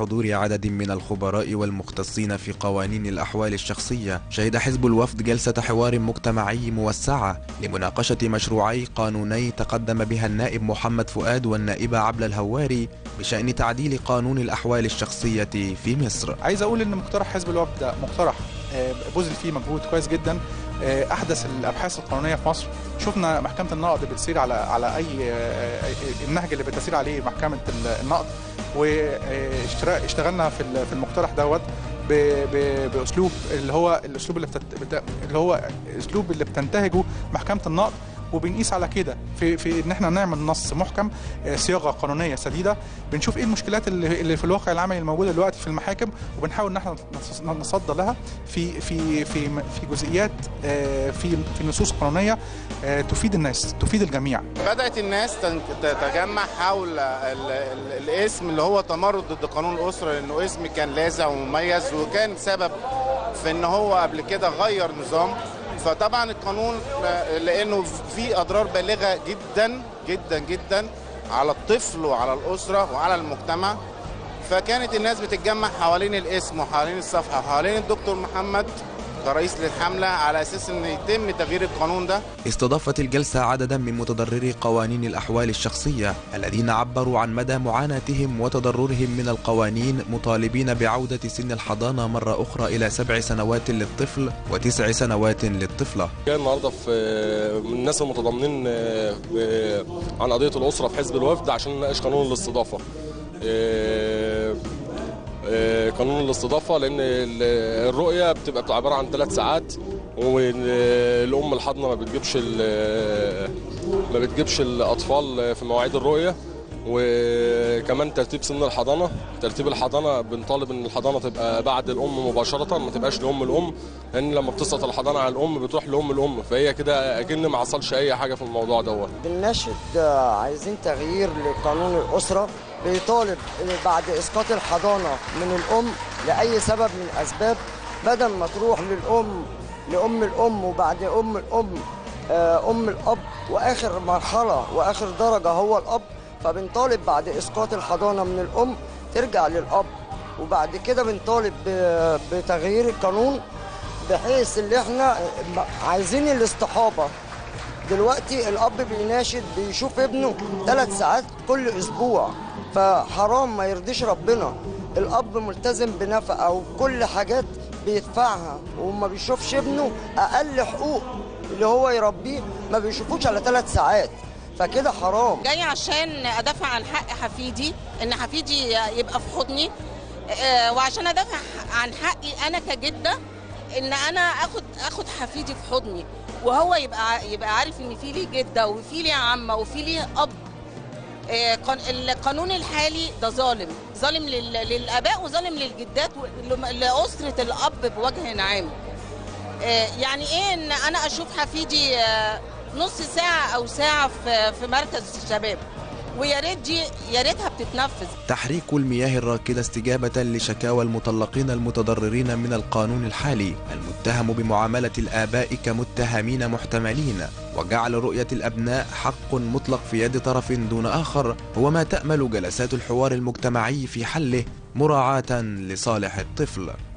حضور عدد من الخبراء والمختصين في قوانين الأحوال الشخصية شهد حزب الوفد جلسة حوار مجتمعي موسعة لمناقشة مشروعي قانوني تقدم بها النائب محمد فؤاد والنائبة عبلة الهواري بشأن تعديل قانون الأحوال الشخصية في مصر عايز اقول ان مقترح حزب الوفد ده مقترح آه، بذل فيه مجهود كويس جدا آه، احدث الابحاث القانونيه في مصر شفنا محكمه النقد بتسير على على اي آه، النهج اللي بتسير عليه محكمه النقد واشتغلنا في ال- في المقترح دوت ب- ب- باسلوب اللي هو الاسلوب اللي بتت- بت- اللي هو اسلوب اللي بتنتهجه محكمه النقد وبنقيس على كده في في ان احنا نعمل نص محكم آه، صياغه قانونيه سديده بنشوف ايه المشكلات اللي, اللي في الواقع العملي الموجوده دلوقتي في المحاكم وبنحاول ان احنا نص- نصدى لها في في في في جزئيات آه، في في نصوص قانونيه آه، تفيد الناس تفيد الجميع بدأت الناس تن- تتجمع حول ال- ال- الاسم اللي هو تمرد ضد قانون الأسرة لأنه اسم كان لاذع ومميز وكان سبب في إن هو قبل كده غير نظام فطبعا القانون آه، لأنه في أضرار بالغة جدا جدا جدا على الطفل وعلى الأسرة وعلى المجتمع فكانت الناس بتتجمع حوالين الاسم وحوالين الصفحة وحوالين الدكتور محمد كرئيس للحملة على أساس إن يتم تغيير القانون ده استضافت الجلسة عددا من متضرري قوانين الأحوال الشخصية الذين عبروا عن مدى معاناتهم وتضررهم من القوانين مطالبين بعودة سن الحضانة مرة أخرى إلى سبع سنوات للطفل وتسع سنوات للطفلة جاي النهارده في من الناس المتضامنين آه، آه، عن قضيه الاسره في حزب الوفد عشان نناقش قانون الاستضافه. آه، آه، قانون الاستضافه لان ال- الرؤيه بتبقى عباره عن ثلاث ساعات والام الحاضنه ما بتجيبش ال- ما بتجيبش الاطفال في مواعيد الرؤيه وكمان ترتيب سن الحضانه ترتيب الحضانه بنطالب ان الحضانه تبقى بعد الام مباشره ما تبقاش لام الام لان لما بتسقط الحضانه على الام بتروح لام الام فهي كده اكن ما حصلش اي حاجه في الموضوع دوت بنناشد آه، عايزين تغيير لقانون الأسرة بيطالب إن بعد إسقاط الحضانة من الأم لأي سبب من أسباب بدل ما تروح للأم لأم الأم وبعد أم الأم آه، أم الأب وآخر مرحلة وآخر درجة هو الأب فبنطالب بعد إسقاط الحضانة من الأم ترجع للأب وبعد كده بنطالب ب- بتغيير القانون بحيث اللي احنا عايزين الاصطحابة دلوقتي الاب بيناشد بيشوف ابنه ثلاث ساعات كل اسبوع فحرام ما يرضيش ربنا الاب ملتزم بنفقه وكل حاجات بيدفعها وما بيشوفش ابنه اقل حقوق اللي هو يربيه ما بيشوفوش على ثلاث ساعات فكده حرام جاي عشان ادافع عن حق حفيدي ان حفيدي يبقى في حضني آه، وعشان ادافع عن حقي انا كجده ان انا اخد اخد حفيدي في حضني وهو يبقى ع- يبقى عارف ان في ليه جده وفي ليه عمه وفي ليه اب آه، قان- القانون الحالي ده ظالم ظالم لل- للاباء وظالم للجدات ول- لاسره الاب بوجه عام آه، يعني ايه ان انا اشوف حفيدي آه، نص ساعه او ساعه في في مركز الشباب ويا ريت دي يا ريتها بتتنفذ تحريك المياه الراكدة استجابة لشكاوى المطلقين المتضررين من القانون الحالي المتهم بمعاملة الآباء كمتهمين محتملين وجعل رؤية الأبناء حق مطلق في يد طرف دون آخر هو ما تأمل جلسات الحوار المجتمعي في حله مراعاة لصالح الطفل